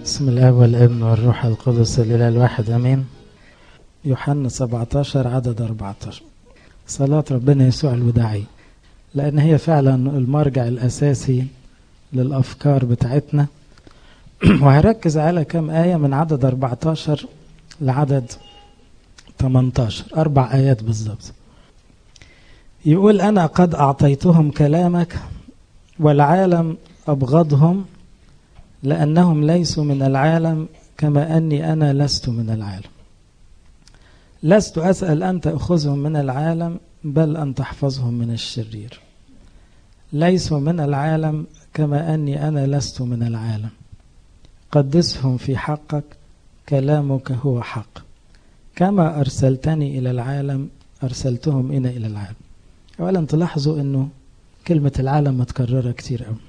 بسم الله والابن والروح القدس الإله الواحد أمين يوحنا 17 عدد 14 صلاة ربنا يسوع الوداعي لأن هي فعلا المرجع الأساسي للأفكار بتاعتنا وهركز على كم آية من عدد 14 لعدد 18 أربع آيات بالضبط يقول أنا قد أعطيتهم كلامك والعالم أبغضهم لأنهم ليسوا من العالم كما أني أنا لست من العالم لست أسأل أن تأخذهم من العالم بل أن تحفظهم من الشرير ليسوا من العالم كما أني أنا لست من العالم قدسهم في حقك كلامك هو حق كما أرسلتني إلى العالم أرسلتهم إنا إلى العالم أولا تلاحظوا أنه كلمة العالم متكررة كتير قوي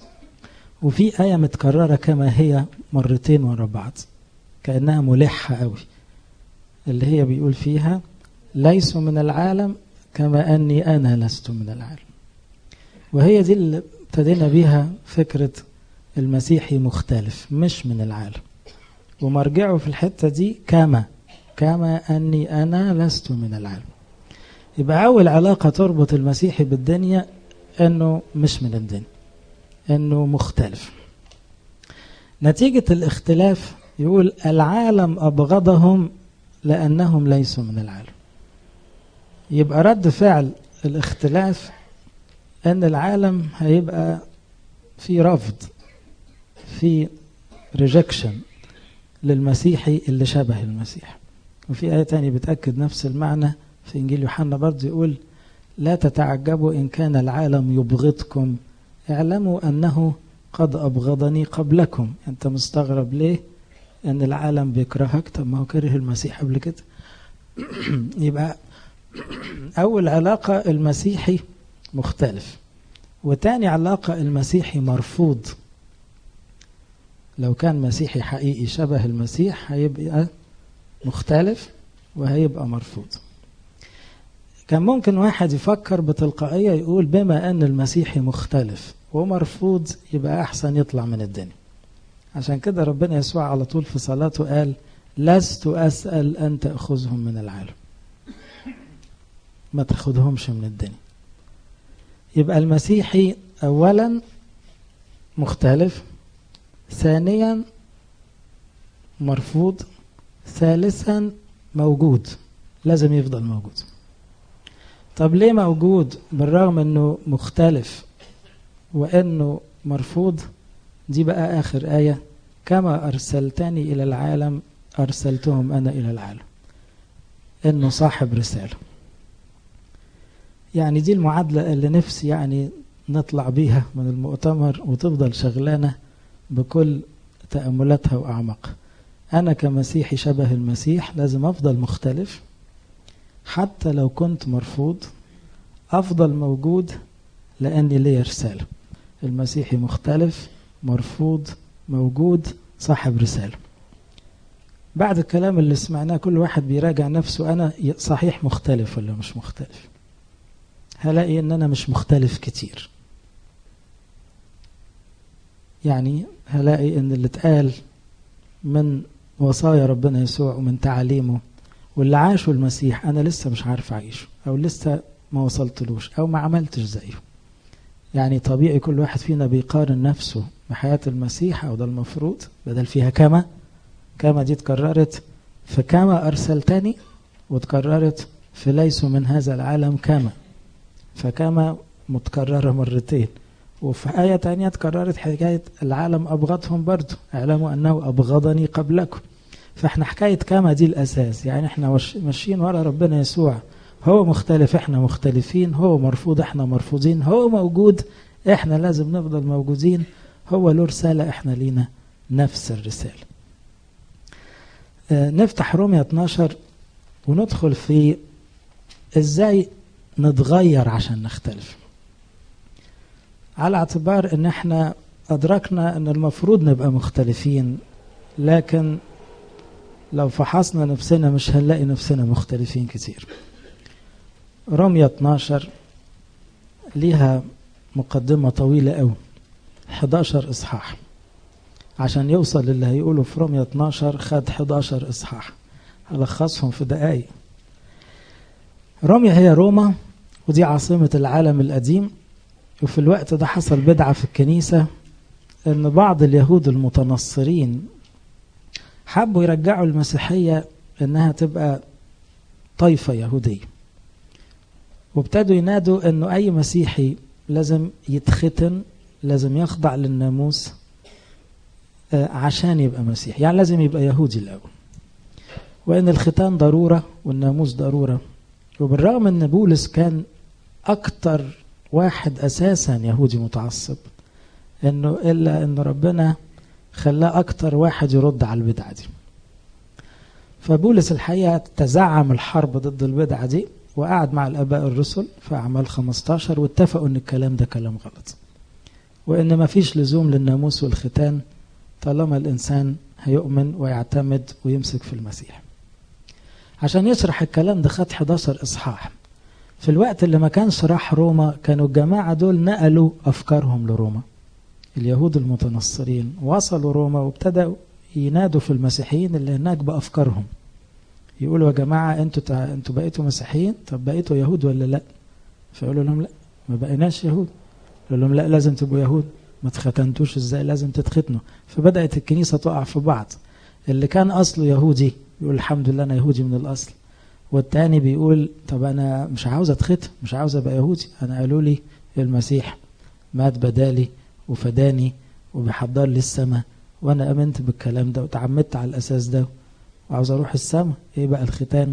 وفي آية متكررة كما هي مرتين ورا بعض كأنها ملحة قوي اللي هي بيقول فيها ليسوا من العالم كما أني أنا لست من العالم وهي دي اللي ابتدينا بيها فكرة المسيحي مختلف مش من العالم ومرجعه في الحتة دي كما كما أني أنا لست من العالم يبقى أول علاقة تربط المسيحي بالدنيا أنه مش من الدنيا أنه مختلف نتيجة الاختلاف يقول العالم أبغضهم لأنهم ليسوا من العالم يبقى رد فعل الاختلاف أن العالم هيبقى في رفض في ريجكشن للمسيحي اللي شبه المسيح وفي آية تانية بتأكد نفس المعنى في إنجيل يوحنا برضه يقول لا تتعجبوا إن كان العالم يبغضكم اعلموا أنه قد أبغضني قبلكم أنت مستغرب ليه أن العالم بيكرهك طب ما هو كره المسيح قبل كده يبقى أول علاقة المسيحي مختلف وتاني علاقة المسيحي مرفوض لو كان مسيحي حقيقي شبه المسيح هيبقى مختلف وهيبقى مرفوض كان ممكن واحد يفكر بتلقائية يقول بما أن المسيحي مختلف ومرفوض يبقى أحسن يطلع من الدنيا عشان كده ربنا يسوع على طول في صلاته قال لست أسأل أن تأخذهم من العالم ما تاخدهمش من الدنيا يبقى المسيحي أولا مختلف ثانيا مرفوض ثالثا موجود لازم يفضل موجود طب ليه موجود بالرغم انه مختلف وانه مرفوض دي بقى اخر ايه كما ارسلتني الى العالم ارسلتهم انا الى العالم انه صاحب رساله يعني دي المعادله اللي نفسي يعني نطلع بيها من المؤتمر وتفضل شغلانه بكل تاملاتها واعماقها انا كمسيحي شبه المسيح لازم افضل مختلف حتى لو كنت مرفوض أفضل موجود لأني لي رسالة المسيحي مختلف مرفوض موجود صاحب رسالة بعد الكلام اللي سمعناه كل واحد بيراجع نفسه أنا صحيح مختلف ولا مش مختلف هلاقي أن أنا مش مختلف كتير يعني هلاقي أن اللي اتقال من وصايا ربنا يسوع ومن تعاليمه واللي عاشوا المسيح انا لسه مش عارف اعيشه او لسه ما وصلتلوش او ما عملتش زيه يعني طبيعي كل واحد فينا بيقارن نفسه بحياة المسيح او ده المفروض بدل فيها كما كما دي اتكررت فكما ارسلتني واتكررت في ليسوا من هذا العالم كما فكما متكررة مرتين وفي آية تانية اتكررت حكاية العالم أبغضهم برضو اعلموا أنه أبغضني قبلكم فاحنا حكاية كما دي الأساس يعني احنا ماشيين ورا ربنا يسوع هو مختلف احنا مختلفين هو مرفوض احنا مرفوضين هو موجود احنا لازم نفضل موجودين هو له رسالة احنا لينا نفس الرسالة اه نفتح رومية 12 وندخل في ازاي نتغير عشان نختلف على اعتبار ان احنا ادركنا ان المفروض نبقى مختلفين لكن لو فحصنا نفسنا مش هنلاقي نفسنا مختلفين كتير رمية 12 ليها مقدمة طويلة قوي 11 إصحاح عشان يوصل للي هيقوله في رومية 12 خد 11 إصحاح هلخصهم في دقايق روميا هي روما ودي عاصمة العالم القديم وفي الوقت ده حصل بدعة في الكنيسة ان بعض اليهود المتنصرين حبوا يرجعوا المسيحية انها تبقى طائفة يهودية وابتدوا ينادوا انه اي مسيحي لازم يتختن لازم يخضع للناموس عشان يبقى مسيحي يعني لازم يبقى يهودي الاول وان الختان ضرورة والناموس ضرورة وبالرغم ان بولس كان اكتر واحد اساسا يهودي متعصب انه الا ان ربنا خلاه اكتر واحد يرد على البدعه دي فبولس الحقيقه تزعم الحرب ضد البدعه دي وقعد مع الاباء الرسل في اعمال 15 واتفقوا ان الكلام ده كلام غلط وان ما فيش لزوم للناموس والختان طالما الانسان هيؤمن ويعتمد ويمسك في المسيح عشان يشرح الكلام ده خد 11 اصحاح في الوقت اللي ما كانش راح روما كانوا الجماعه دول نقلوا افكارهم لروما اليهود المتنصرين وصلوا روما وابتدأوا ينادوا في المسيحيين اللي هناك بأفكارهم يقولوا يا جماعة انتوا تع... انتوا بقيتوا مسيحيين طب بقيتوا يهود ولا لا فيقولوا لهم لا ما بقيناش يهود يقول لهم لا لازم تبقوا يهود ما تختنتوش ازاي لازم تتختنوا فبدأت الكنيسة تقع في بعض اللي كان أصله يهودي يقول الحمد لله أنا يهودي من الأصل والتاني بيقول طب أنا مش عاوز أتختم مش عاوز أبقى يهودي أنا قالوا لي المسيح مات بدالي وفداني وبيحضر لي السماء وانا امنت بالكلام ده وتعمدت على الاساس ده وعاوز اروح السماء ايه بقى الختان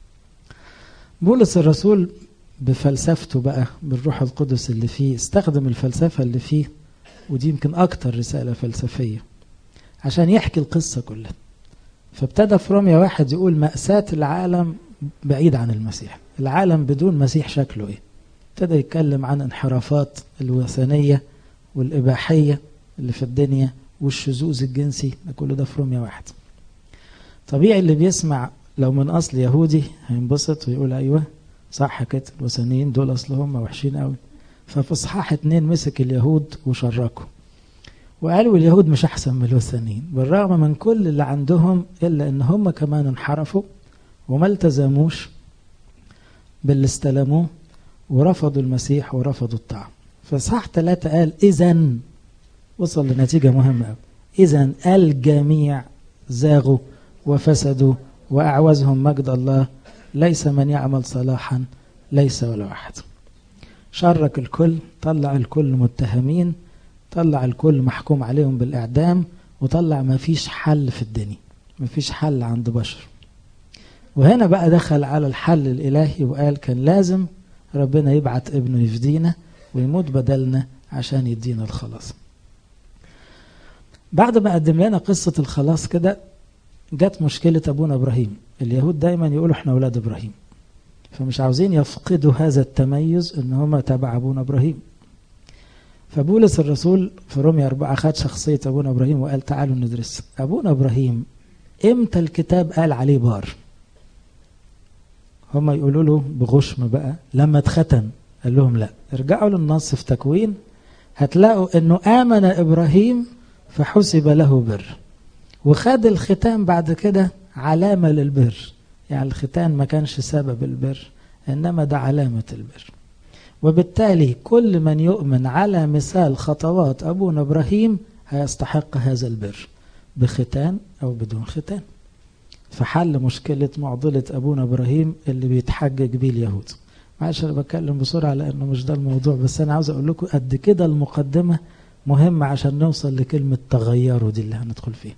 بولس الرسول بفلسفته بقى بالروح القدس اللي فيه استخدم الفلسفة اللي فيه ودي يمكن اكتر رسالة فلسفية عشان يحكي القصة كلها فابتدى في روميا واحد يقول مأساة العالم بعيد عن المسيح العالم بدون مسيح شكله ايه ابتدى يتكلم عن انحرافات الوثنيه والإباحية اللي في الدنيا والشذوذ الجنسي ده كله ده في روميا واحد طبيعي اللي بيسمع لو من أصل يهودي هينبسط ويقول أيوه صح كده الوثنيين دول أصلهم وحشين قوي ففي إصحاح اتنين مسك اليهود وشركوا وقالوا اليهود مش أحسن من الوثنيين بالرغم من كل اللي عندهم إلا إن هم كمان انحرفوا وما التزموش باللي استلموه ورفضوا المسيح ورفضوا الطعام فصح ثلاثة قال إذا وصل لنتيجة مهمة أوي إذا الجميع زاغوا وفسدوا وأعوزهم مجد الله ليس من يعمل صلاحا ليس ولا واحد شرك الكل طلع الكل متهمين طلع الكل محكوم عليهم بالإعدام وطلع ما فيش حل في الدنيا ما فيش حل عند بشر وهنا بقى دخل على الحل الإلهي وقال كان لازم ربنا يبعت ابنه يفدينا ويموت بدلنا عشان يدينا الخلاص بعد ما قدم لنا قصة الخلاص كده جت مشكلة أبونا إبراهيم اليهود دايما يقولوا احنا أولاد إبراهيم فمش عاوزين يفقدوا هذا التميز ان هم تبع أبونا إبراهيم فبولس الرسول في رومية أربعة خد شخصية أبونا إبراهيم وقال تعالوا ندرس أبونا إبراهيم إمتى الكتاب قال عليه بار هم يقولوا له بغشم بقى لما اتختن قال لهم لا ارجعوا للنص في تكوين هتلاقوا انه امن ابراهيم فحسب له بر وخد الختان بعد كده علامه للبر يعني الختان ما كانش سبب البر انما ده علامه البر وبالتالي كل من يؤمن على مثال خطوات ابونا ابراهيم هيستحق هذا البر بختان او بدون ختان فحل مشكله معضله ابونا ابراهيم اللي بيتحجج بيه اليهود معلش انا بتكلم بسرعه لانه مش ده الموضوع بس انا عاوز اقول لكم قد كده المقدمه مهمه عشان نوصل لكلمه تغيروا دي اللي هندخل فيها.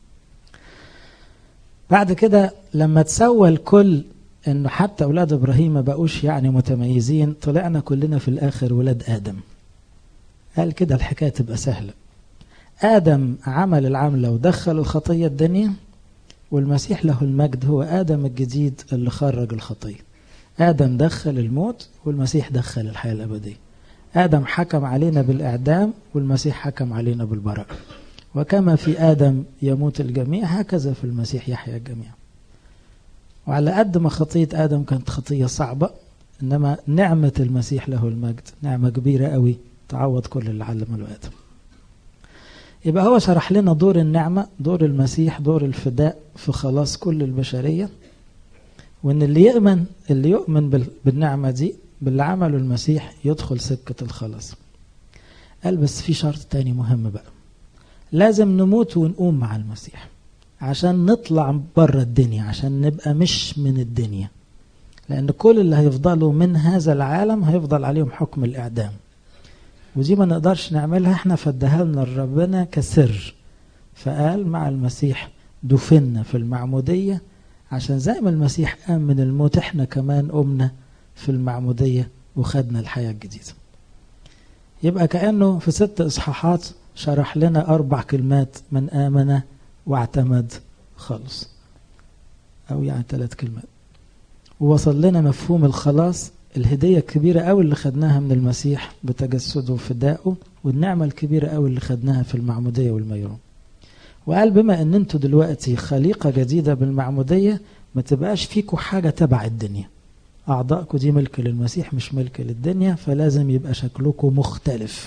بعد كده لما تسوى الكل انه حتى اولاد ابراهيم ما بقوش يعني متميزين طلعنا كلنا في الاخر ولاد ادم. قال كده الحكايه تبقى سهله. ادم عمل العمله ودخل الخطيه الدنيا والمسيح له المجد هو ادم الجديد اللي خرج الخطيه. آدم دخل الموت والمسيح دخل الحياة الأبدية آدم حكم علينا بالإعدام والمسيح حكم علينا بالبركة وكما في آدم يموت الجميع هكذا في المسيح يحيا الجميع وعلى قد ما خطية آدم كانت خطية صعبة إنما نعمة المسيح له المجد نعمة كبيرة قوي تعوض كل اللي علمه له آدم يبقى هو شرح لنا دور النعمة دور المسيح دور الفداء في خلاص كل البشرية وان اللي يؤمن اللي يؤمن بالنعمة دي باللي عمله المسيح يدخل سكة الخلاص قال بس في شرط تاني مهم بقى لازم نموت ونقوم مع المسيح عشان نطلع بره الدنيا عشان نبقى مش من الدنيا لأن كل اللي هيفضلوا من هذا العالم هيفضل عليهم حكم الإعدام ودي ما نقدرش نعملها احنا فدها لنا ربنا كسر فقال مع المسيح دفنا في المعمودية عشان زي ما المسيح قام من الموت احنا كمان قمنا في المعمودية وخدنا الحياة الجديدة يبقى كأنه في ست إصحاحات شرح لنا أربع كلمات من آمن واعتمد خلص أو يعني ثلاث كلمات ووصل لنا مفهوم الخلاص الهدية الكبيرة أوي اللي خدناها من المسيح بتجسده وفدائه والنعمة الكبيرة أوي اللي خدناها في المعمودية والميرون وقال بما ان انتوا دلوقتي خليقة جديدة بالمعمودية ما تبقاش فيكوا حاجة تبع الدنيا أعضائكم دي ملك للمسيح مش ملك للدنيا فلازم يبقى شكلكم مختلف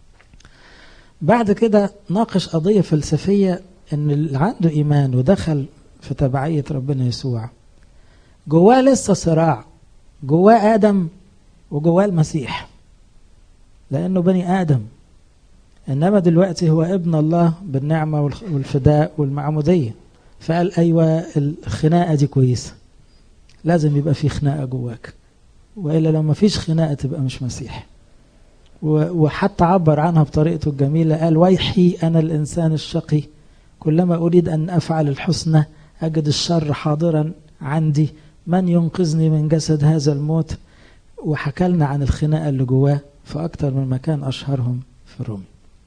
بعد كده ناقش قضية فلسفية ان اللي عنده إيمان ودخل في تبعية ربنا يسوع جواه لسه صراع جواه آدم وجواه المسيح لأنه بني آدم إنما دلوقتي هو ابن الله بالنعمة والفداء والمعمودية فقال أيوة الخناقة دي كويسة لازم يبقى في خناقة جواك وإلا لو ما فيش خناقة تبقى مش مسيح وحتى عبر عنها بطريقته الجميلة قال ويحي أنا الإنسان الشقي كلما أريد أن أفعل الحسنى أجد الشر حاضرا عندي من ينقذني من جسد هذا الموت وحكى لنا عن الخناقة اللي جواه في أكتر من مكان أشهرهم في رومي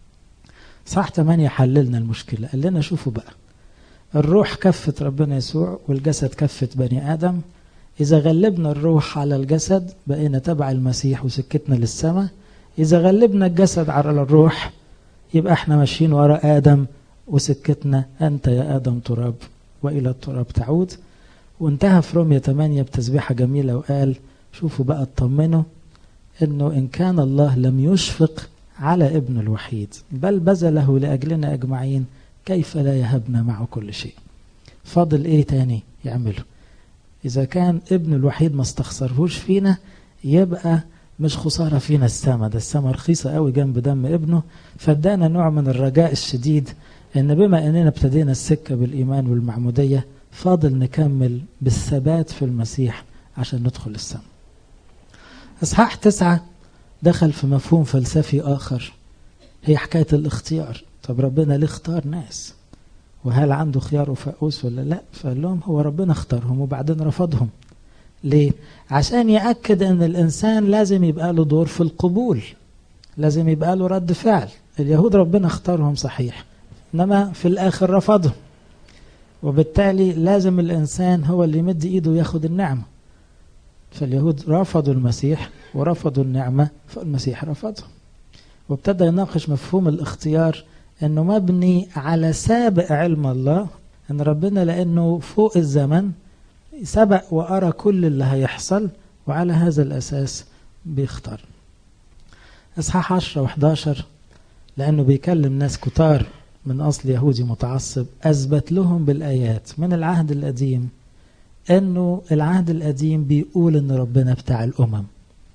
صح 8 حللنا المشكلة قال لنا شوفوا بقى الروح كفت ربنا يسوع والجسد كفت بني آدم إذا غلبنا الروح على الجسد بقينا تبع المسيح وسكتنا للسماء إذا غلبنا الجسد على الروح يبقى احنا ماشيين ورا آدم وسكتنا أنت يا آدم تراب وإلى التراب تعود وانتهى في رومية 8 بتسبيحة جميلة وقال شوفوا بقى اطمنوا انه ان كان الله لم يشفق على ابن الوحيد بل بذله لأجلنا أجمعين كيف لا يهبنا معه كل شيء فاضل ايه تاني يعمله إذا كان ابن الوحيد ما استخسرهوش فينا يبقى مش خسارة فينا السما ده السما رخيصة قوي جنب دم ابنه فادانا نوع من الرجاء الشديد ان بما اننا ابتدينا السكة بالإيمان والمعمودية فاضل نكمل بالثبات في المسيح عشان ندخل السما اصحاح تسعة دخل في مفهوم فلسفي آخر هي حكاية الاختيار طب ربنا ليه اختار ناس وهل عنده خيار وفقوس ولا لا فقال لهم هو ربنا اختارهم وبعدين رفضهم ليه عشان يأكد ان الانسان لازم يبقى له دور في القبول لازم يبقى له رد فعل اليهود ربنا اختارهم صحيح انما في الاخر رفضهم وبالتالي لازم الانسان هو اللي يمد ايده وياخد النعمه فاليهود رفضوا المسيح ورفضوا النعمه فالمسيح رفضهم وابتدى يناقش مفهوم الاختيار انه مبني على سابق علم الله ان ربنا لانه فوق الزمن سبق وارى كل اللي هيحصل وعلى هذا الاساس بيختار اصحاح 10 و11 لانه بيكلم ناس كتار من اصل يهودي متعصب اثبت لهم بالايات من العهد القديم انه العهد القديم بيقول ان ربنا بتاع الامم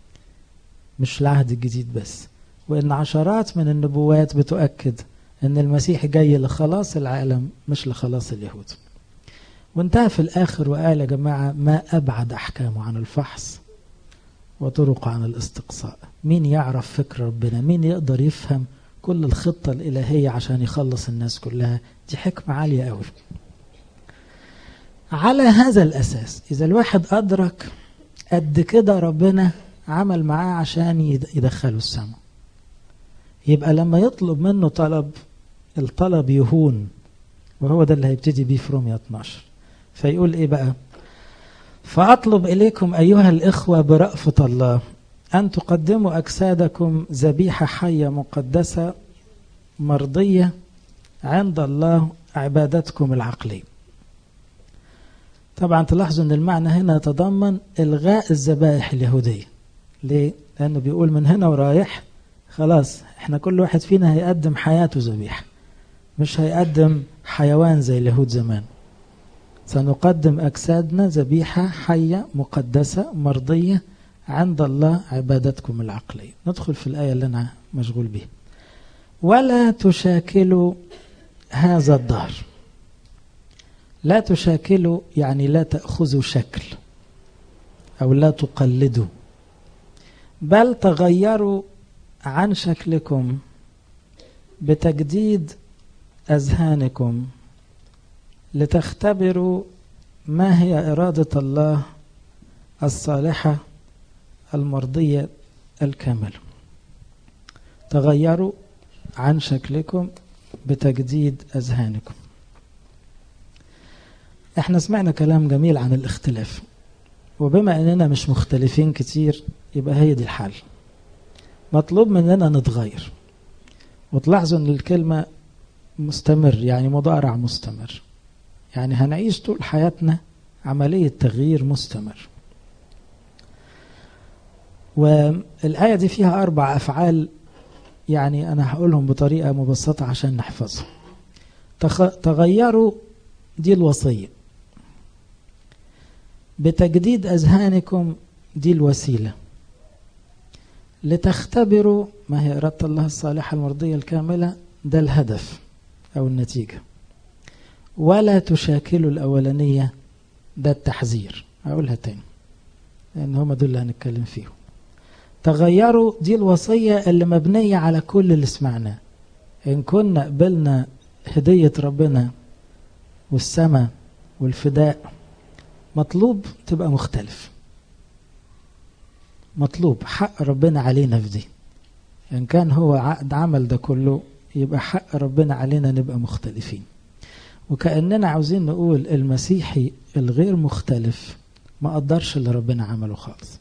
مش العهد الجديد بس وان عشرات من النبوات بتؤكد ان المسيح جاي لخلاص العالم مش لخلاص اليهود وانتهى في الاخر وقال يا جماعه ما ابعد احكامه عن الفحص وطرق عن الاستقصاء مين يعرف فكر ربنا مين يقدر يفهم كل الخطة الإلهية عشان يخلص الناس كلها دي حكمة عالية قوي على هذا الأساس إذا الواحد أدرك قد كده ربنا عمل معاه عشان يدخله السماء يبقى لما يطلب منه طلب الطلب يهون وهو ده اللي هيبتدي بيه في رومية 12 فيقول ايه بقى فأطلب إليكم أيها الإخوة برأفة الله أن تقدموا أجسادكم ذبيحة حية مقدسة مرضية عند الله عبادتكم العقلية طبعا تلاحظوا أن المعنى هنا يتضمن إلغاء الذبائح اليهودية ليه؟ لأنه بيقول من هنا ورايح خلاص احنا كل واحد فينا هيقدم حياته ذبيحة مش هيقدم حيوان زي اليهود زمان سنقدم أجسادنا ذبيحة حية مقدسة مرضية عند الله عبادتكم العقلية ندخل في الآية اللي أنا مشغول بها ولا تشاكلوا هذا الدهر لا تشاكلوا يعني لا تأخذوا شكل أو لا تقلدوا بل تغيروا عن شكلكم بتجديد أذهانكم لتختبروا ما هي إرادة الله الصالحة المرضية الكاملة تغيروا عن شكلكم بتجديد أذهانكم احنا سمعنا كلام جميل عن الاختلاف وبما اننا مش مختلفين كتير يبقى هي دي الحل مطلوب مننا نتغير وتلاحظوا ان الكلمة مستمر يعني مضارع مستمر يعني هنعيش طول حياتنا عملية تغيير مستمر والآية دي فيها أربع أفعال يعني أنا هقولهم بطريقة مبسطة عشان نحفظهم تغيروا دي الوصية بتجديد أذهانكم دي الوسيلة لتختبروا ما هي إرادة الله الصالحة المرضية الكاملة ده الهدف أو النتيجة ولا تشاكلوا الأولانية ده التحذير أقولها تاني لأن هم دول اللي هنتكلم فيهم تغيروا دي الوصية اللي مبنية على كل اللي سمعناه إن كنا قبلنا هدية ربنا والسماء والفداء مطلوب تبقى مختلف مطلوب حق ربنا علينا في دي إن يعني كان هو عقد عمل ده كله يبقى حق ربنا علينا نبقى مختلفين وكأننا عاوزين نقول المسيحي الغير مختلف ما قدرش اللي ربنا عمله خالص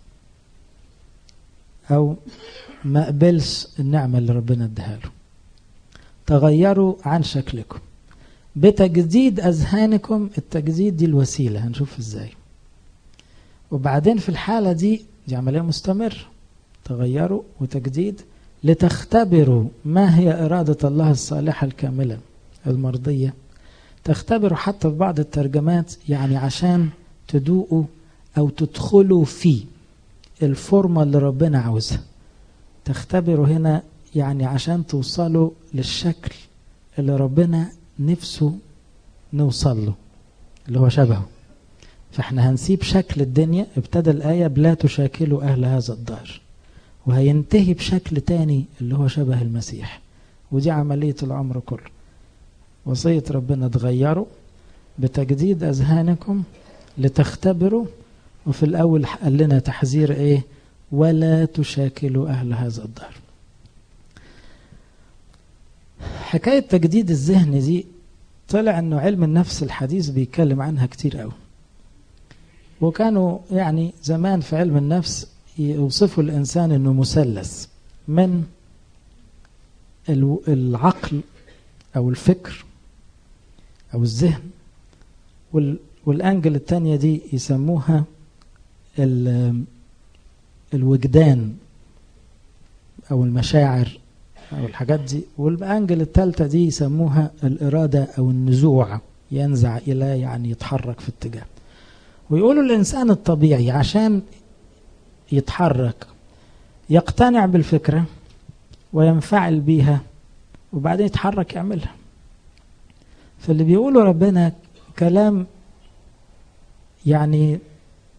أو ما قبلش النعمة اللي ربنا اداها له تغيروا عن شكلكم بتجديد أذهانكم التجديد دي الوسيلة هنشوف ازاي وبعدين في الحالة دي دي عملية مستمرة تغيروا وتجديد لتختبروا ما هي إرادة الله الصالحة الكاملة المرضية تختبروا حتى في بعض الترجمات يعني عشان تدوقوا أو تدخلوا في الفورمة اللي ربنا عاوزها تختبروا هنا يعني عشان توصلوا للشكل اللي ربنا نفسه نوصل له اللي هو شبهه فاحنا هنسيب شكل الدنيا ابتدى الآية بلا تشاكلوا أهل هذا الدهر وهينتهي بشكل تاني اللي هو شبه المسيح ودي عملية العمر كله وصية ربنا تغيروا بتجديد أذهانكم لتختبروا وفي الأول قال لنا تحذير إيه ولا تشاكلوا أهل هذا الدهر حكاية تجديد الذهن دي طلع أنه علم النفس الحديث بيتكلم عنها كتير قوي وكانوا يعني زمان في علم النفس يوصفوا الإنسان أنه مثلث من العقل أو الفكر أو الذهن والأنجل الثانية دي يسموها الوجدان أو المشاعر أو الحاجات دي والأنجل الثالثة دي يسموها الإرادة أو النزوع ينزع إلى يعني يتحرك في اتجاه ويقولوا الإنسان الطبيعي عشان يتحرك يقتنع بالفكرة وينفعل بيها وبعدين يتحرك يعملها فاللي بيقولوا ربنا كلام يعني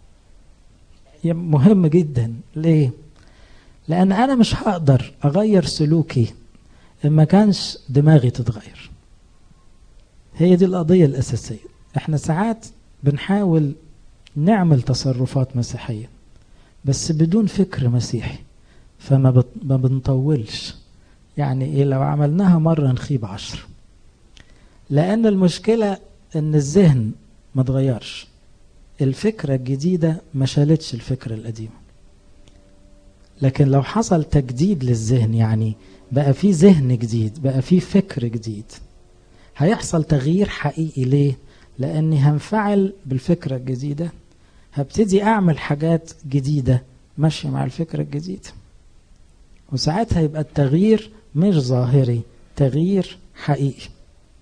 مهم جدا ليه لان انا مش هقدر اغير سلوكي ان ما كانش دماغي تتغير هي دي القضيه الاساسيه احنا ساعات بنحاول نعمل تصرفات مسيحيه بس بدون فكر مسيحي فما بت... ما بنطولش يعني ايه لو عملناها مره نخيب عشر لان المشكله ان الذهن ما اتغيرش الفكرة الجديدة ما شالتش الفكرة القديمة لكن لو حصل تجديد للذهن يعني بقى في ذهن جديد بقى في فكر جديد هيحصل تغيير حقيقي ليه لاني هنفعل بالفكرة الجديدة هبتدي اعمل حاجات جديدة ماشية مع الفكرة الجديدة وساعتها يبقى التغيير مش ظاهري تغيير حقيقي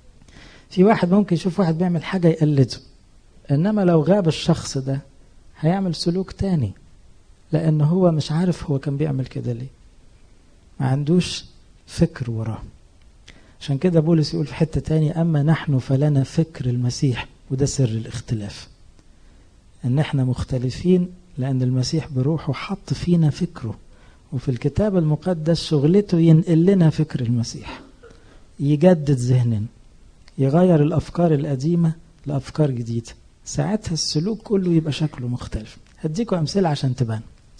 في واحد ممكن يشوف واحد بيعمل حاجة يقلده إنما لو غاب الشخص ده هيعمل سلوك تاني لأن هو مش عارف هو كان بيعمل كده ليه ما عندوش فكر وراه عشان كده بولس يقول في حتة تاني أما نحن فلنا فكر المسيح وده سر الاختلاف ان احنا مختلفين لان المسيح بروحه حط فينا فكره وفي الكتاب المقدس شغلته ينقل لنا فكر المسيح يجدد ذهننا يغير الافكار القديمه لافكار جديده ساعتها السلوك كله يبقى شكله مختلف هديكم امثله عشان تبان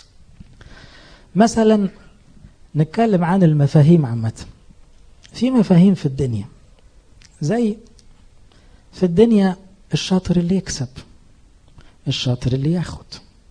مثلا نتكلم عن المفاهيم عامه في مفاهيم في الدنيا زي في الدنيا الشاطر اللي يكسب الشاطر اللي ياخد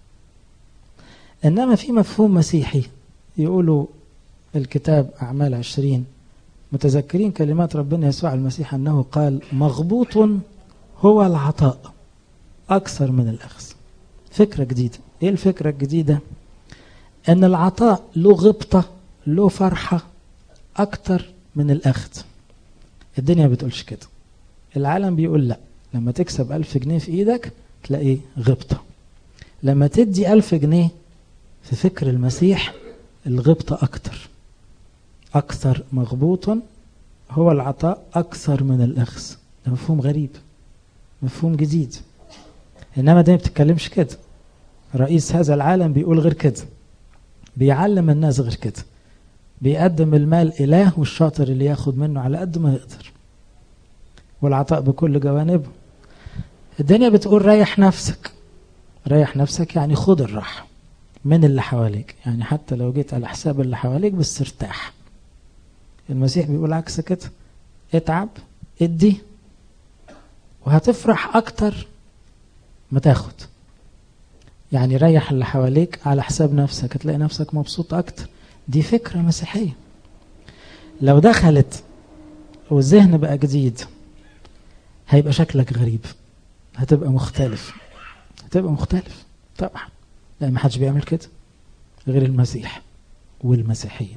إنما في مفهوم مسيحي يقولوا الكتاب أعمال عشرين متذكرين كلمات ربنا يسوع المسيح أنه قال مغبوط هو العطاء أكثر من الأخذ فكرة جديدة إيه الفكرة الجديدة أن العطاء له غبطة له فرحة أكتر من الأخذ الدنيا بتقولش كده العالم بيقول لا لما تكسب ألف جنيه في إيدك تلاقي غبطة لما تدي ألف جنيه في فكر المسيح الغبطة أكتر أكثر مغبوط هو العطاء أكثر من الأخذ ده مفهوم غريب مفهوم جديد إنما ده ما بتتكلمش كده رئيس هذا العالم بيقول غير كده بيعلم الناس غير كده بيقدم المال إله والشاطر اللي ياخد منه على قد ما يقدر والعطاء بكل جوانبه الدنيا بتقول ريح نفسك ريح نفسك يعني خد الراحة من اللي حواليك يعني حتى لو جيت على حساب اللي حواليك بس ارتاح المسيح بيقول عكس كده اتعب ادي وهتفرح اكتر ما تاخد يعني ريح اللي حواليك على حساب نفسك هتلاقي نفسك مبسوط اكتر دي فكرة مسيحية لو دخلت والذهن بقى جديد هيبقى شكلك غريب هتبقى مختلف هتبقى مختلف طبعا لان ما حدش بيعمل كده غير المسيح والمسيحيين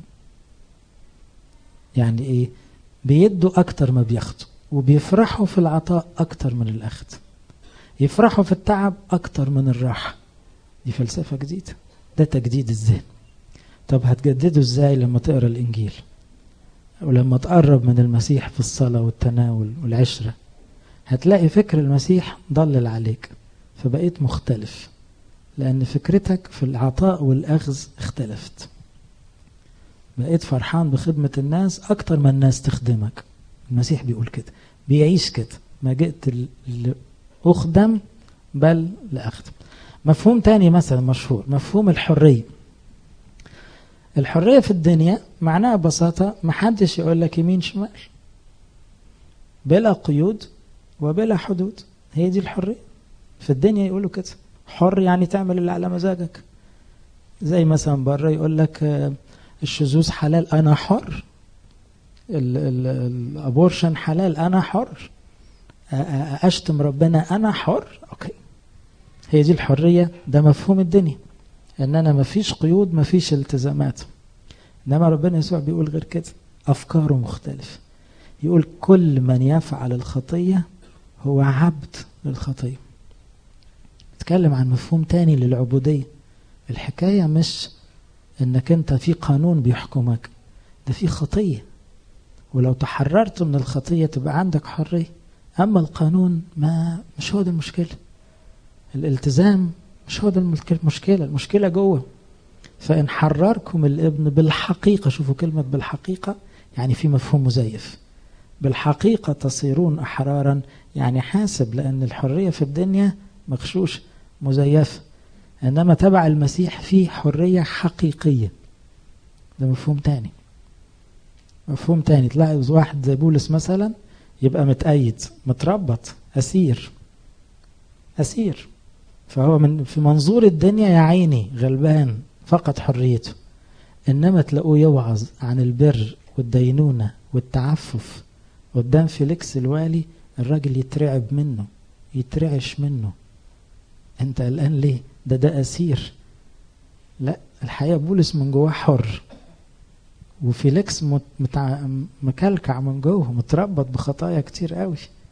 يعني ايه بيدوا اكتر ما بياخدوا وبيفرحوا في العطاء اكتر من الاخذ يفرحوا في التعب اكتر من الراحه دي فلسفه جديده ده تجديد الذهن طب هتجدده ازاي لما تقرا الانجيل ولما تقرب من المسيح في الصلاه والتناول والعشره هتلاقي فكر المسيح ضلل عليك فبقيت مختلف لأن فكرتك في العطاء والأخذ اختلفت بقيت فرحان بخدمة الناس أكتر ما الناس تخدمك المسيح بيقول كده بيعيش كده ما جئت لأخدم بل لأخدم مفهوم تاني مثلا مشهور مفهوم الحرية الحرية في الدنيا معناها ببساطة محدش يقول لك يمين شمال بلا قيود وبلا حدود هي دي الحرية في الدنيا يقولوا كده حر يعني تعمل اللي على مزاجك زي مثلا بره يقول لك الشذوذ حلال انا حر الابورشن حلال انا حر اشتم ربنا انا حر اوكي هي دي الحريه ده مفهوم الدنيا ان انا مفيش قيود مفيش التزامات انما ربنا يسوع بيقول غير كده افكاره مختلفه يقول كل من يفعل الخطيه هو عبد للخطيه اتكلم عن مفهوم تاني للعبودية الحكاية مش انك انت في قانون بيحكمك ده في خطية ولو تحررت من الخطية تبقى عندك حرية اما القانون ما مش هو ده المشكلة الالتزام مش هو ده المشكلة المشكلة جوه فإن حرركم الابن بالحقيقة شوفوا كلمة بالحقيقة يعني في مفهوم مزيف بالحقيقة تصيرون أحرارا يعني حاسب لأن الحرية في الدنيا مغشوش مزيفة إنما تبع المسيح في حرية حقيقية ده مفهوم تاني مفهوم تاني تلاقي واحد زي بولس مثلا يبقى متأيد متربط أسير أسير فهو من في منظور الدنيا يا عيني غلبان فقد حريته إنما تلاقوه يوعظ عن البر والدينونة والتعفف قدام فيليكس الوالي الراجل يترعب منه يترعش منه انت قلقان ليه ده ده اسير لا الحقيقه بولس من جواه حر وفيليكس متع... مكلكع من جوه متربط بخطايا كتير قوي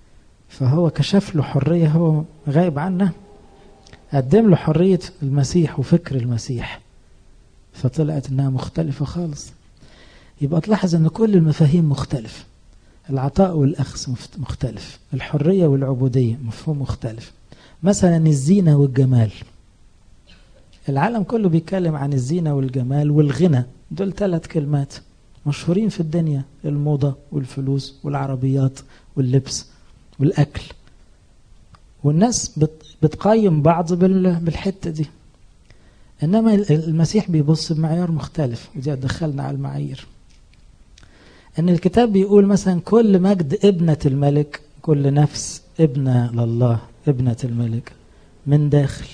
فهو كشف له حرية هو غايب عنها قدم له حرية المسيح وفكر المسيح فطلعت انها مختلفة خالص يبقى تلاحظ ان كل المفاهيم مختلفة العطاء والأخذ مختلف الحرية والعبودية مفهوم مختلف مثلا الزينة والجمال العالم كله بيتكلم عن الزينة والجمال والغنى دول ثلاث كلمات مشهورين في الدنيا الموضة والفلوس والعربيات واللبس والأكل والناس بتقيم بعض بالحتة دي إنما المسيح بيبص بمعيار مختلف ودي دخلنا على المعايير ان الكتاب بيقول مثلا كل مجد ابنة الملك كل نفس ابنة لله ابنة الملك من داخل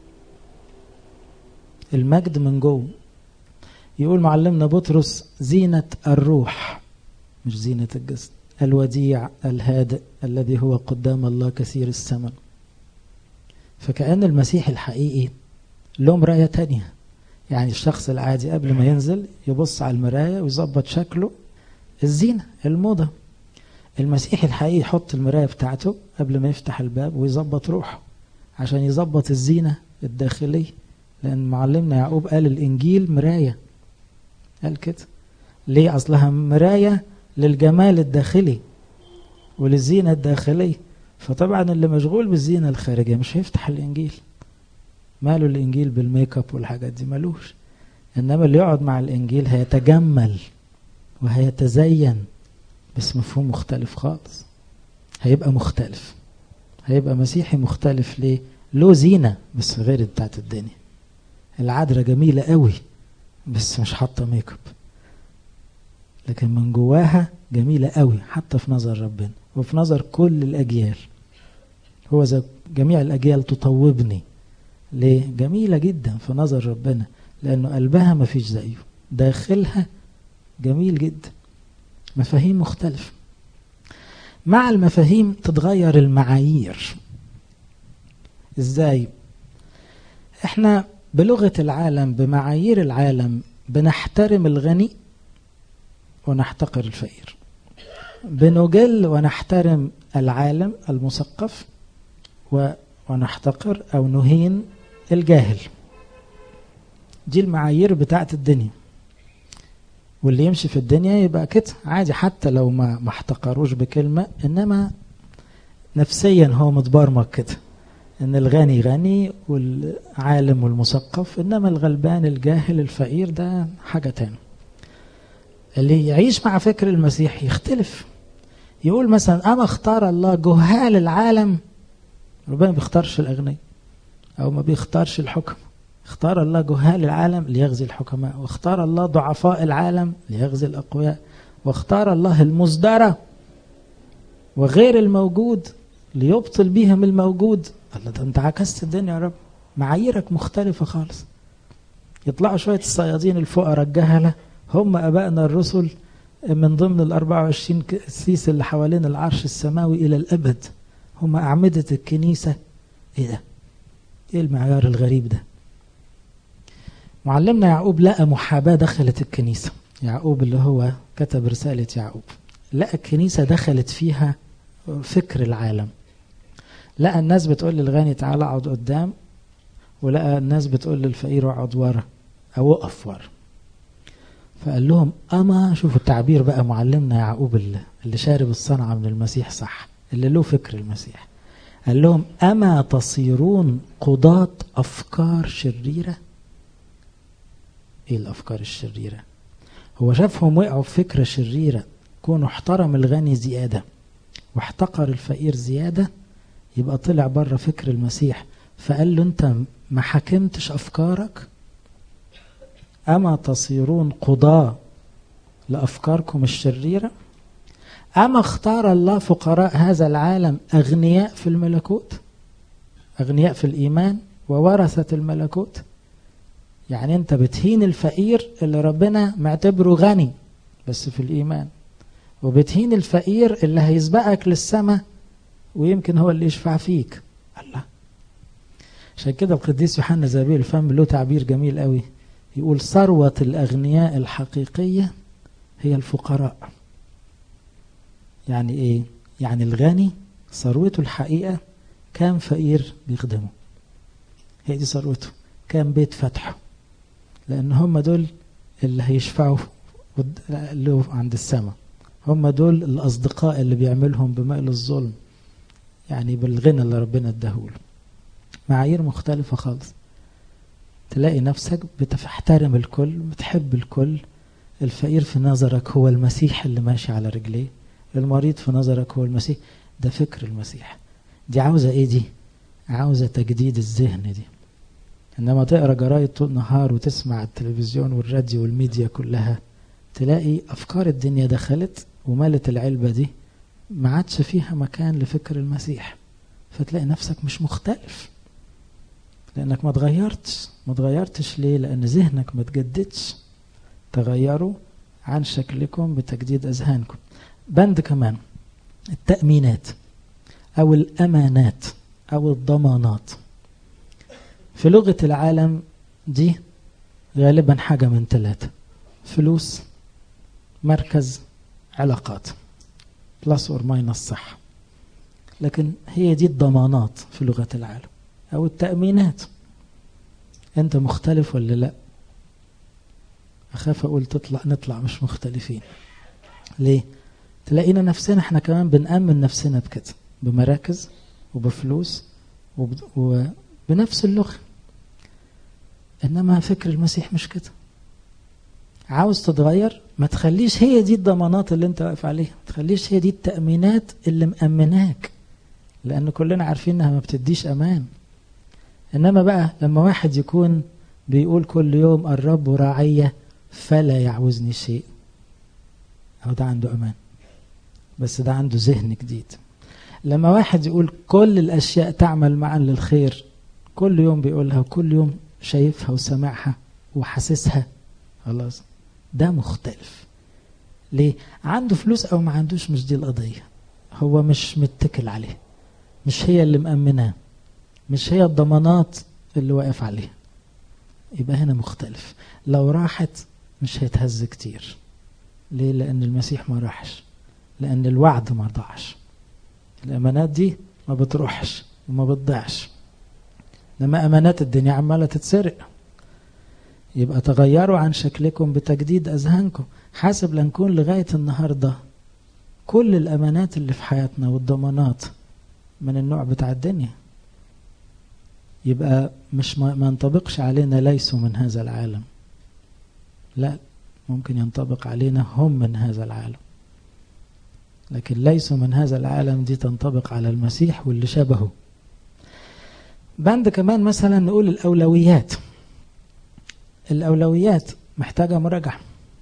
المجد من جوه يقول معلمنا بطرس زينة الروح مش زينة الجسد الوديع الهادئ الذي هو قدام الله كثير الثمن فكأن المسيح الحقيقي له مراية تانية يعني الشخص العادي قبل ما ينزل يبص على المراية ويظبط شكله الزينة الموضة المسيح الحقيقي يحط المراية بتاعته قبل ما يفتح الباب ويظبط روحه عشان يظبط الزينة الداخلية لأن معلمنا يعقوب قال الإنجيل مراية قال كده ليه أصلها مراية للجمال الداخلي وللزينة الداخلية فطبعا اللي مشغول بالزينة الخارجية مش هيفتح الإنجيل ماله الإنجيل بالميك اب والحاجات دي ملوش إنما اللي يقعد مع الإنجيل هيتجمل وهيتزين بس مفهوم مختلف خالص هيبقى مختلف هيبقى مسيحي مختلف ليه له زينة بس غير بتاعت الدنيا العذراء جميلة قوي بس مش حاطة ميك اب لكن من جواها جميلة قوي حتى في نظر ربنا وفي نظر كل الأجيال هو ذا جميع الأجيال تطوبني ليه جميلة جدا في نظر ربنا لأنه قلبها ما فيش زيه داخلها جميل جدا مفاهيم مختلفة مع المفاهيم تتغير المعايير ازاي احنا بلغة العالم بمعايير العالم بنحترم الغني ونحتقر الفقير بنجل ونحترم العالم المثقف ونحتقر او نهين الجاهل دي المعايير بتاعت الدنيا واللي يمشي في الدنيا يبقى كده عادي حتى لو ما ما احتقروش بكلمة إنما نفسيا هو متبرمج كده إن الغني غني والعالم والمثقف إنما الغلبان الجاهل الفقير ده حاجة تاني اللي يعيش مع فكر المسيح يختلف يقول مثلا أما اختار الله جهال العالم ربنا ما بيختارش الأغنياء أو ما بيختارش الحكم اختار الله جهال العالم ليغزي الحكماء واختار الله ضعفاء العالم ليغزي الأقوياء واختار الله المصدرة وغير الموجود ليبطل بهم الموجود الله ده انت عكست الدنيا يا رب معاييرك مختلفة خالص يطلعوا شوية الصيادين الفقراء الجهلة هم أبائنا الرسل من ضمن ال 24 سيس اللي حوالين العرش السماوي إلى الأبد هم أعمدة الكنيسة إيه ده؟ إيه المعيار الغريب ده؟ معلمنا يعقوب لقى محاباة دخلت الكنيسة يعقوب اللي هو كتب رسالة يعقوب لقى الكنيسة دخلت فيها فكر العالم لقى الناس بتقول للغني تعالى اقعد قدام ولقى الناس بتقول للفقير اقعد ورا او اقف ورا فقال لهم اما شوفوا التعبير بقى معلمنا يعقوب اللي, اللي شارب الصنعة من المسيح صح اللي له فكر المسيح قال لهم اما تصيرون قضاة افكار شريره ايه الافكار الشريره هو شافهم وقعوا في فكره شريره كونوا احترم الغني زياده واحتقر الفقير زياده يبقى طلع بره فكر المسيح فقال له انت ما حكمتش افكارك اما تصيرون قضاه لافكاركم الشريره اما اختار الله فقراء هذا العالم اغنياء في الملكوت اغنياء في الايمان وورثه الملكوت يعني انت بتهين الفقير اللي ربنا معتبره غني بس في الايمان وبتهين الفقير اللي هيسبقك للسماء ويمكن هو اللي يشفع فيك الله عشان كده القديس يوحنا زابيل الفم له تعبير جميل قوي يقول ثروة الأغنياء الحقيقية هي الفقراء يعني إيه؟ يعني الغني ثروته الحقيقة كان فقير بيخدمه هي دي ثروته كان بيت فتحه لأن هم دول اللي هيشفعوا له عند السماء هم دول الأصدقاء اللي بيعملهم بمقل الظلم يعني بالغنى اللي ربنا اداهوله معايير مختلفة خالص تلاقي نفسك بتحترم الكل بتحب الكل الفقير في نظرك هو المسيح اللي ماشي على رجليه المريض في نظرك هو المسيح ده فكر المسيح دي عاوزة ايه دي عاوزة تجديد الذهن دي انما تقرا جرايد طول نهار وتسمع التلفزيون والراديو والميديا كلها تلاقي افكار الدنيا دخلت وملت العلبة دي ما عادش فيها مكان لفكر المسيح فتلاقي نفسك مش مختلف لانك ما تغيرتش ما تغيرتش ليه لان ذهنك ما تجددش تغيروا عن شكلكم بتجديد اذهانكم بند كمان التأمينات او الامانات او الضمانات في لغة العالم دي غالبا حاجة من ثلاثة فلوس مركز علاقات بلس اور ماينس صح لكن هي دي الضمانات في لغة العالم أو التأمينات أنت مختلف ولا لا أخاف أقول تطلع نطلع مش مختلفين ليه تلاقينا نفسنا احنا كمان بنأمن نفسنا بكده بمراكز وبفلوس وبنفس اللغة إنما فكر المسيح مش كده عاوز تتغير ما تخليش هي دي الضمانات اللي انت واقف عليها ما تخليش هي دي التأمينات اللي مأمناك لأن كلنا عارفين انها ما بتديش أمان إنما بقى لما واحد يكون بيقول كل يوم الرب راعية فلا يعوزني شيء أو ده عنده أمان بس ده عنده ذهن جديد لما واحد يقول كل الأشياء تعمل معا للخير كل يوم بيقولها وكل يوم شايفها وسمعها وحاسسها خلاص ده مختلف ليه عنده فلوس او ما عندوش مش دي القضية هو مش متكل عليه مش هي اللي مأمناه مش هي الضمانات اللي واقف عليها يبقى هنا مختلف لو راحت مش هيتهز كتير ليه لأن المسيح ما راحش لأن الوعد ما ضاعش الأمانات دي ما بتروحش وما بتضيعش لما أمانات الدنيا عمالة تتسرق يبقى تغيروا عن شكلكم بتجديد أذهانكم حاسب لنكون لغاية النهاردة كل الأمانات اللي في حياتنا والضمانات من النوع بتاع الدنيا يبقى مش ما ينطبقش علينا ليسوا من هذا العالم لا ممكن ينطبق علينا هم من هذا العالم لكن ليسوا من هذا العالم دي تنطبق على المسيح واللي شبهه بند كمان مثلا نقول الأولويات الأولويات محتاجة مراجعة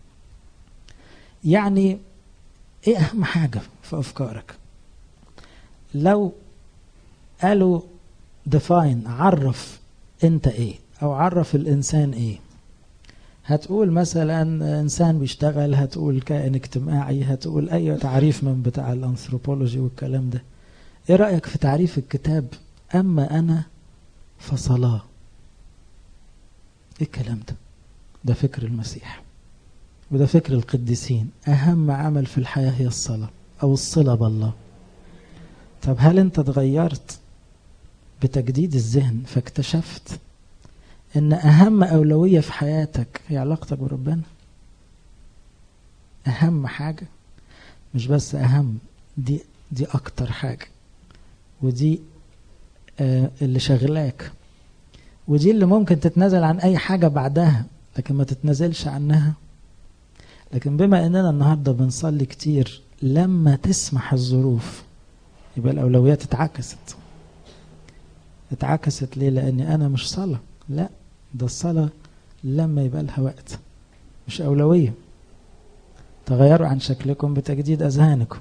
يعني ايه أهم حاجة في أفكارك لو قالوا define عرف انت ايه او عرف الانسان ايه هتقول مثلا انسان بيشتغل هتقول كائن اجتماعي هتقول اي تعريف من بتاع الانثروبولوجي والكلام ده ايه رأيك في تعريف الكتاب اما انا فصلاه ايه الكلام ده ده فكر المسيح وده فكر القديسين اهم عمل في الحياة هي الصلاة او الصلة بالله طب هل انت اتغيرت بتجديد الذهن فاكتشفت ان اهم اولوية في حياتك هي علاقتك بربنا اهم حاجة مش بس اهم دي دي اكتر حاجة ودي آه اللي شغلاك ودي اللي ممكن تتنازل عن اي حاجة بعدها لكن ما تتنازلش عنها لكن بما اننا النهاردة بنصلي كتير لما تسمح الظروف يبقى الاولويات اتعكست اتعكست ليه لاني انا مش صلاة لا ده الصلاة لما يبقى لها وقت مش اولوية تغيروا عن شكلكم بتجديد اذهانكم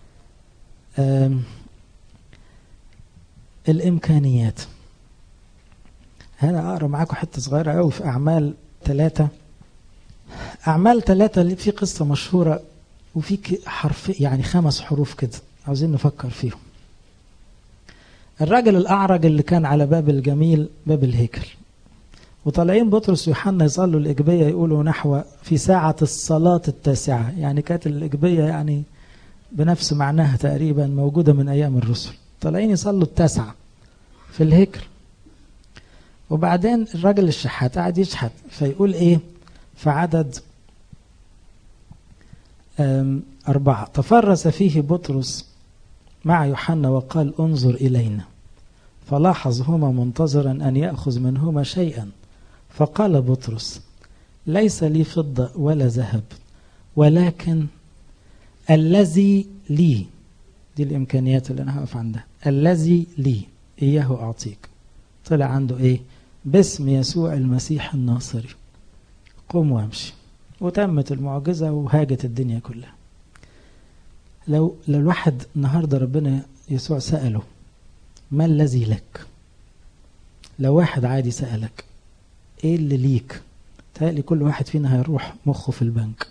الامكانيات هنا اقرا معاكم حته صغيره قوي في اعمال ثلاثة اعمال ثلاثة اللي في قصه مشهوره وفي حرف يعني خمس حروف كده عاوزين نفكر فيهم الراجل الأعرج اللي كان على باب الجميل باب الهيكل وطالعين بطرس ويوحنا يصلوا الإجبية يقولوا نحو في ساعة الصلاة التاسعة يعني كانت الإجبية يعني بنفس معناها تقريبا موجودة من أيام الرسل طالعين يصلوا التاسعة في الهيكل وبعدين الراجل الشحات قاعد يشحت فيقول ايه في عدد أربعة تفرس فيه بطرس مع يوحنا وقال انظر إلينا فلاحظهما منتظرا أن يأخذ منهما شيئا فقال بطرس ليس لي فضة ولا ذهب ولكن الذي لي دي الإمكانيات اللي أنا هقف عندها الذي لي إياه أعطيك طلع عنده إيه باسم يسوع المسيح الناصري قم وامشي وتمت المعجزة وهاجت الدنيا كلها لو لو الواحد النهاردة ربنا يسوع سأله ما الذي لك لو واحد عادي سألك ايه اللي ليك تهيألي كل واحد فينا هيروح مخه في البنك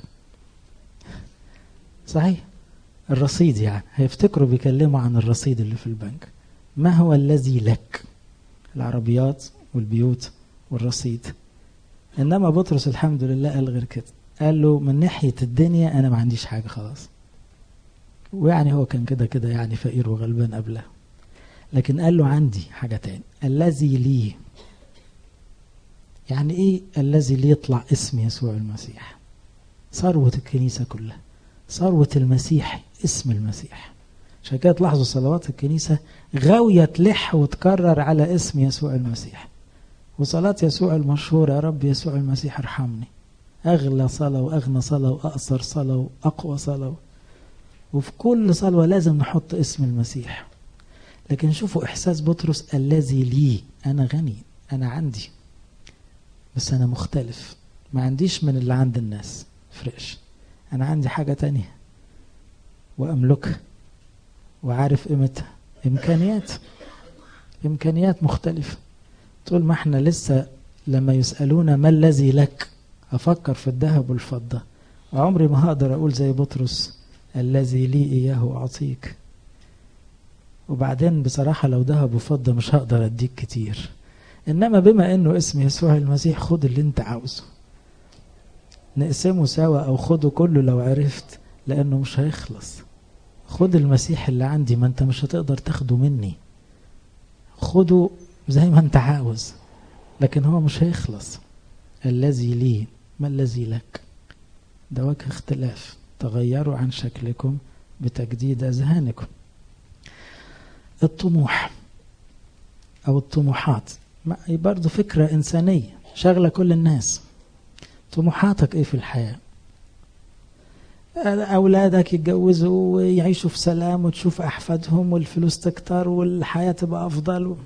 صحيح الرصيد يعني هيفتكروا بيكلموا عن الرصيد اللي في البنك ما هو الذي لك العربيات والبيوت والرصيد انما بطرس الحمد لله قال غير كده قال له من ناحيه الدنيا انا ما عنديش حاجه خلاص ويعني هو كان كده كده يعني فقير وغلبان قبلها لكن قال له عندي حاجه تاني الذي لي يعني ايه الذي لي يطلع اسم يسوع المسيح ثروه الكنيسه كلها ثروه المسيح اسم المسيح عشان كده تلاحظوا صلوات الكنيسه غاويه تلح وتكرر على اسم يسوع المسيح وصلاة يسوع المشهورة يا رب يسوع المسيح ارحمني أغلى صلاة وأغنى صلاة وأقصر صلاة وأقوى صلاة وفي كل صلوة لازم نحط اسم المسيح لكن شوفوا إحساس بطرس الذي لي أنا غني أنا عندي بس أنا مختلف ما عنديش من اللي عند الناس فرقش أنا عندي حاجة تانية وأملكها وعارف قيمتها إمكانيات إمكانيات مختلفة طول ما احنا لسه لما يسألونا ما الذي لك أفكر في الذهب والفضة وعمري ما هقدر أقول زي بطرس الذي لي إياه أعطيك وبعدين بصراحة لو ذهب وفضة مش هقدر أديك كتير إنما بما إنه اسم يسوع المسيح خد اللي أنت عاوزه نقسمه سوا أو خده كله لو عرفت لأنه مش هيخلص خد المسيح اللي عندي ما أنت مش هتقدر تاخده مني خده زي ما أنت عاوز لكن هو مش هيخلص الذي لي ما الذي لك ده وجه اختلاف تغيروا عن شكلكم بتجديد أذهانكم الطموح أو الطموحات برضه فكرة إنسانية شغلة كل الناس طموحاتك إيه في الحياة أولادك يتجوزوا ويعيشوا في سلام وتشوف أحفادهم والفلوس تكتر والحياة تبقى أفضل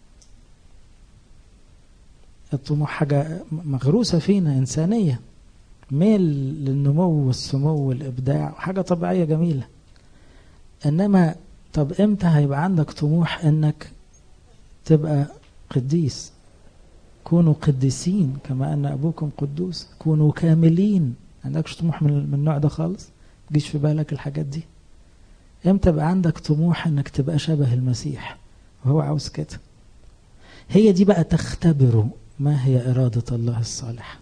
الطموح حاجة مغروسة فينا إنسانية ميل للنمو والسمو والإبداع حاجة طبيعية جميلة إنما طب إمتى هيبقى عندك طموح إنك تبقى قديس كونوا قديسين كما أن أبوكم قدوس كونوا كاملين عندكش طموح من النوع ده خالص تجيش في بالك الحاجات دي امتى بقى عندك طموح انك تبقى شبه المسيح وهو عاوز كده هي دي بقى تختبروا ما هي إرادة الله الصالحة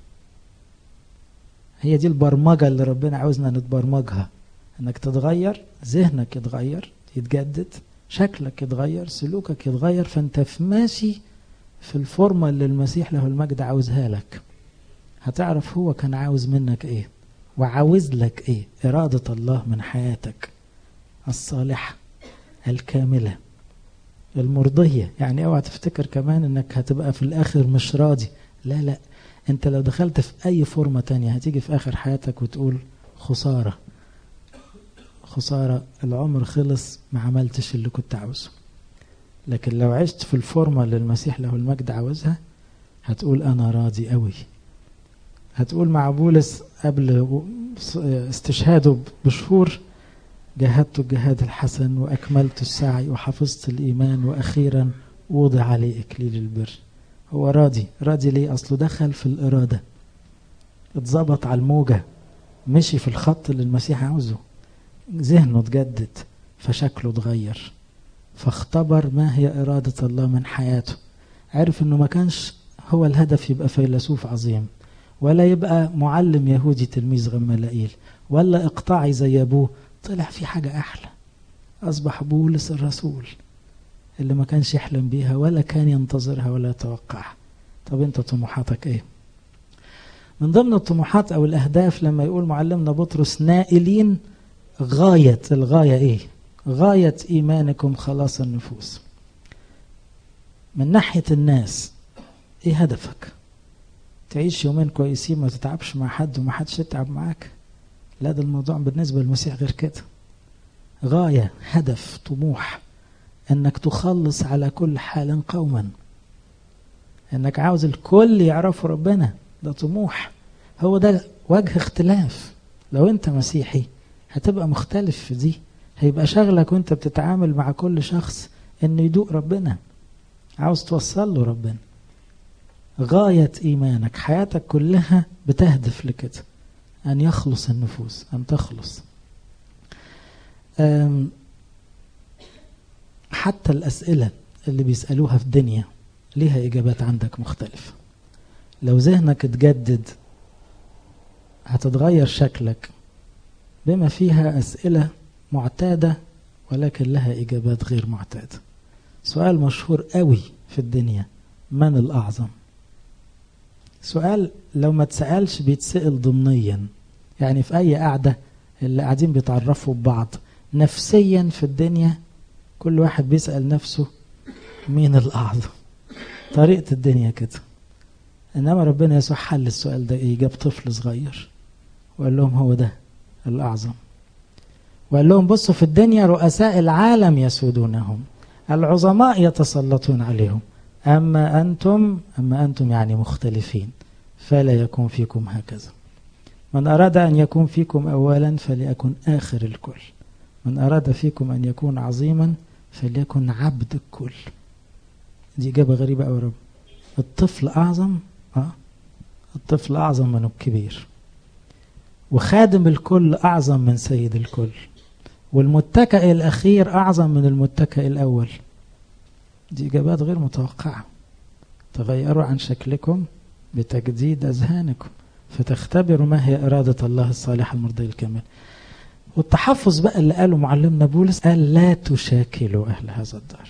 هي دي البرمجة اللي ربنا عاوزنا نتبرمجها انك تتغير ذهنك يتغير يتجدد شكلك يتغير سلوكك يتغير فانت في ماشي في الفورمة اللي المسيح له المجد عاوزها لك هتعرف هو كان عاوز منك ايه وعاوز لك ايه إرادة الله من حياتك الصالحة الكاملة المرضية يعني اوعى تفتكر كمان انك هتبقى في الاخر مش راضي لا لا انت لو دخلت في اي فورمة تانية هتيجي في اخر حياتك وتقول خسارة خسارة العمر خلص ما عملتش اللي كنت عاوزه لكن لو عشت في الفورمة اللي المسيح له المجد عاوزها هتقول أنا راضي قوي هتقول مع بولس قبل استشهاده بشهور جاهدت الجهاد الحسن وأكملت السعي وحفظت الإيمان وأخيرا وضع عليه إكليل البر هو راضي راضي ليه أصله دخل في الإرادة اتظبط على الموجة مشي في الخط اللي المسيح عاوزه ذهنه اتجدد فشكله اتغير فاختبر ما هي إرادة الله من حياته عرف انه ما كانش هو الهدف يبقى فيلسوف عظيم ولا يبقى معلم يهودي تلميذ غمالائيل ولا اقطاعي زي ابوه طلع في حاجة أحلى أصبح بولس الرسول اللي ما كانش يحلم بيها ولا كان ينتظرها ولا يتوقعها طب أنت طموحاتك إيه من ضمن الطموحات أو الأهداف لما يقول معلمنا بطرس نائلين غاية الغاية إيه غاية إيمانكم خلاص النفوس من ناحية الناس إيه هدفك تعيش يومين كويسين ما تتعبش مع حد وما حدش يتعب معاك لا ده الموضوع بالنسبة للمسيح غير كده غاية هدف طموح انك تخلص على كل حال قوما انك عاوز الكل يعرفوا ربنا ده طموح هو ده وجه اختلاف لو انت مسيحي هتبقى مختلف في دي هيبقى شغلك وانت بتتعامل مع كل شخص انه يدوق ربنا عاوز توصل له ربنا غاية إيمانك حياتك كلها بتهدف لكده أن يخلص النفوس أن تخلص حتى الأسئلة اللي بيسألوها في الدنيا ليها إجابات عندك مختلفة لو ذهنك اتجدد هتتغير شكلك بما فيها أسئلة معتادة ولكن لها إجابات غير معتادة سؤال مشهور قوي في الدنيا من الأعظم سؤال لو ما تسألش بيتسأل ضمنيا يعني في أي قعدة اللي قاعدين بيتعرفوا ببعض نفسيا في الدنيا كل واحد بيسأل نفسه مين الأعظم طريقة الدنيا كده إنما ربنا يسوع حل السؤال ده إيه جاب طفل صغير وقال لهم هو ده الأعظم وقال لهم بصوا في الدنيا رؤساء العالم يسودونهم العظماء يتسلطون عليهم أما أنتم أما أنتم يعني مختلفين فلا يكون فيكم هكذا من أراد أن يكون فيكم أولا فليكن آخر الكل من أراد فيكم أن يكون عظيما فليكن عبد الكل دي إجابة غريبة أو رب الطفل أعظم آه الطفل أعظم من الكبير وخادم الكل أعظم من سيد الكل والمتكئ الأخير أعظم من المتكئ الأول دي إجابات غير متوقعة تغيروا عن شكلكم بتجديد أذهانكم فتختبروا ما هي إرادة الله الصالحة المرضية الكامل والتحفظ بقى اللي قاله معلمنا بولس قال لا تشاكلوا أهل هذا الدار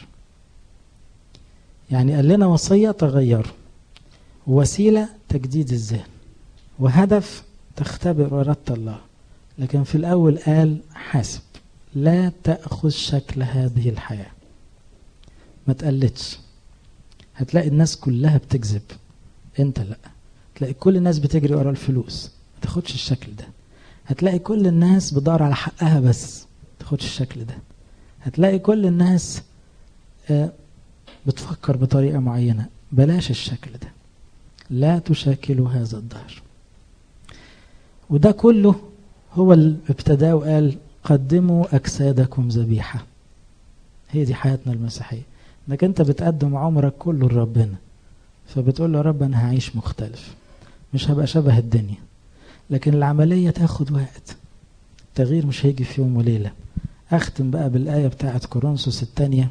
يعني قال لنا وصية تغيروا وسيلة تجديد الذهن وهدف تختبر إرادة الله لكن في الأول قال حاسب لا تأخذ شكل هذه الحياة ما تقلدش هتلاقي الناس كلها بتكذب انت لا تلاقي كل الناس بتجري ورا الفلوس ما تاخدش الشكل ده هتلاقي كل الناس بتدور على حقها بس ما تاخدش الشكل ده هتلاقي كل الناس بتفكر بطريقة معينة بلاش الشكل ده لا تشاكلوا هذا الدهر وده كله هو اللي ابتداه وقال قدموا أجسادكم ذبيحة هي دي حياتنا المسيحية انك انت بتقدم عمرك كله لربنا فبتقول له يا رب انا هعيش مختلف مش هبقى شبه الدنيا لكن العملية تاخد وقت التغيير مش هيجي في يوم وليلة اختم بقى بالآية بتاعت كورنثوس الثانية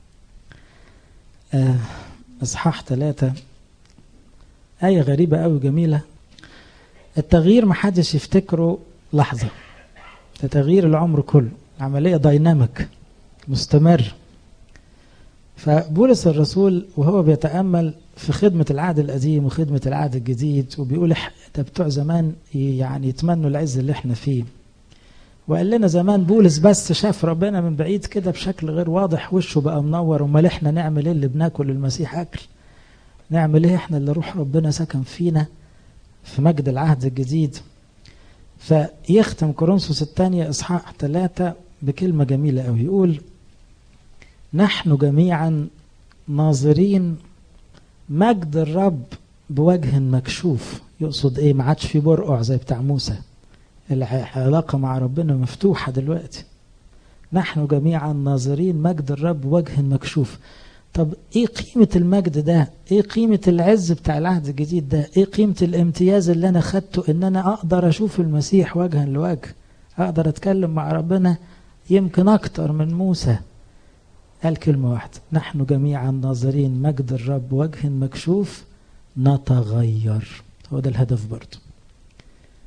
آه اصحاح ثلاثة آية غريبة أوي جميلة التغيير محدش يفتكره لحظة ده تغيير العمر كله العملية دايناميك مستمر فبولس الرسول وهو بيتأمل في خدمة العهد القديم وخدمة العهد الجديد وبيقول ده بتوع زمان يعني يتمنوا العز اللي احنا فيه وقال لنا زمان بولس بس شاف ربنا من بعيد كده بشكل غير واضح وشه بقى منور امال احنا نعمل ايه اللي بناكل المسيح اكل نعمل ايه احنا اللي روح ربنا سكن فينا في مجد العهد الجديد فيختم كورنثوس الثانية اصحاح ثلاثة بكلمة جميلة قوي يقول نحن جميعا ناظرين مجد الرب بوجه مكشوف يقصد ايه ما عادش في برقع زي بتاع موسى العلاقة مع ربنا مفتوحة دلوقتي نحن جميعا ناظرين مجد الرب بوجه مكشوف طب ايه قيمة المجد ده ايه قيمة العز بتاع العهد الجديد ده ايه قيمة الامتياز اللي انا خدته ان انا اقدر اشوف المسيح وجها لوجه اقدر اتكلم مع ربنا يمكن اكتر من موسى قال كلمة واحدة نحن جميعا ناظرين مجد الرب وجه مكشوف نتغير هو ده الهدف برضه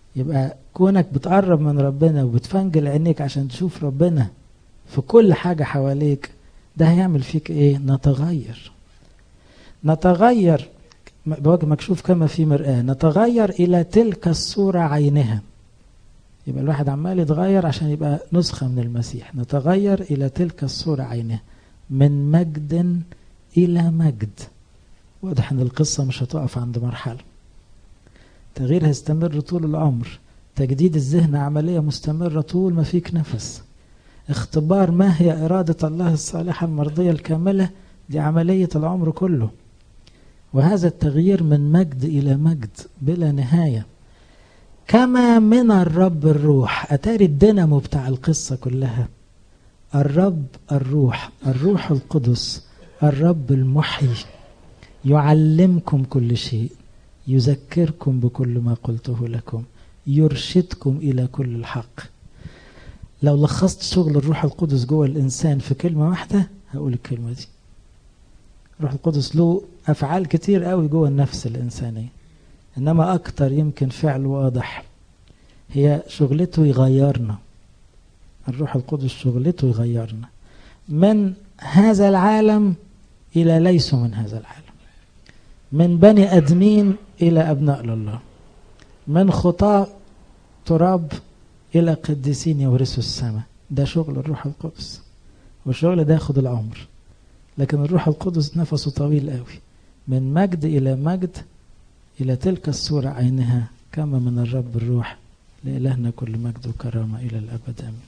يبقى كونك بتقرب من ربنا وبتفنجل عينيك عشان تشوف ربنا في كل حاجة حواليك ده هيعمل فيك ايه نتغير نتغير بوجه مكشوف كما في مرآة نتغير إلى تلك الصورة عينها يبقى الواحد عمال يتغير عشان يبقى نسخة من المسيح نتغير إلى تلك الصورة عينها من مجد إلى مجد واضح أن القصة مش هتقف عند مرحلة تغيير هيستمر طول العمر تجديد الذهن عملية مستمرة طول ما فيك نفس اختبار ما هي إرادة الله الصالحة المرضية الكاملة دي عملية العمر كله وهذا التغيير من مجد إلى مجد بلا نهاية كما من الرب الروح أتاري الدينامو بتاع القصة كلها الرب الروح الروح القدس الرب المحيي يعلمكم كل شيء يذكركم بكل ما قلته لكم يرشدكم إلى كل الحق لو لخصت شغل الروح القدس جوه الإنسان في كلمة واحدة هقول الكلمة دي الروح القدس له أفعال كتير قوي جوه النفس الإنسانية إنما أكتر يمكن فعل واضح هي شغلته يغيرنا الروح القدس شغلته يغيرنا من هذا العالم إلى ليسوا من هذا العالم من بني أدمين إلى أبناء لله من خطاة تراب إلى قديسين يورثوا السماء ده شغل الروح القدس والشغل ده ياخد العمر لكن الروح القدس نفسه طويل قوي من مجد إلى مجد إلى تلك الصورة عينها كما من الرب الروح لإلهنا كل مجد وكرامة إلى الأبد آمين